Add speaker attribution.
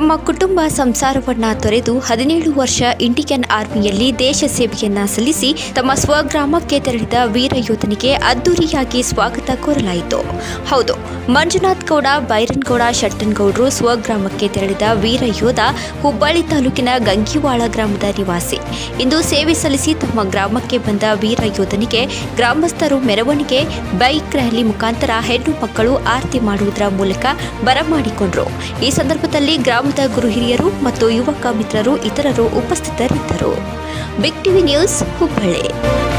Speaker 1: ತಮ್ಮ ಕುಟುಂಬ ಸಂಸಾರವನ್ನ ತೊರೆದು ಹದಿನೇಳು ವರ್ಷ ಇಂಡಿಯನ್ ಆರ್ಮಿಯಲ್ಲಿ ದೇಶ ಸೇವೆಯನ್ನ ಸಲ್ಲಿಸಿ ತಮ್ಮ ಸ್ವಗ್ರಾಮಕ್ಕೆ ತೆರಳಿದ ವೀರ ಯೋಧನಿಗೆ ಅದ್ದೂರಿಯಾಗಿ ಸ್ವಾಗತ ಕೋರಲಾಯಿತು ಹೌದು ಮಂಜುನಾಥ್ ಗೌಡ ಬೈರನ್ಗೌಡ ಶೆಟ್ಟನ್ಗೌಡರು ಸ್ವಗ್ರಾಮಕ್ಕೆ ತೆರಳಿದ ವೀರ ಯೋಧ ಹುಬ್ಬಳ್ಳಿ ತಾಲೂಕಿನ ಗಂಗಿವಾಳ ಗ್ರಾಮದ ನಿವಾಸಿ ಇಂದು ಸೇವೆ ಸಲ್ಲಿಸಿ ತಮ್ಮ ಗ್ರಾಮಕ್ಕೆ ಬಂದ ವೀರ ಯೋಧನಿಗೆ ಗ್ರಾಮಸ್ಥರು ಮೆರವಣಿಗೆ ಬೈಕ್ ರ್ಯಾಲಿ ಮುಖಾಂತರ ಹೆಣ್ಣು ಮಕ್ಕಳು ಆರತಿ ಮಾಡುವುದರ ಮೂಲಕ ಬರಮಾಡಿಕೊಂಡರು ಈ ಸಂದರ್ಭದಲ್ಲಿ ಗ್ರಾಮದ ಗುರು ಹಿರಿಯರು ಮತ್ತು ಯುವಕ ಮಿತ್ರರು ಇತರರು ಉಪಸ್ಥಿತರಿದ್ದರು ಬಿಗ್ ಟಿವಿ ನ್ಯೂಸ್ ಹುಬ್ಬಳ್ಳಿ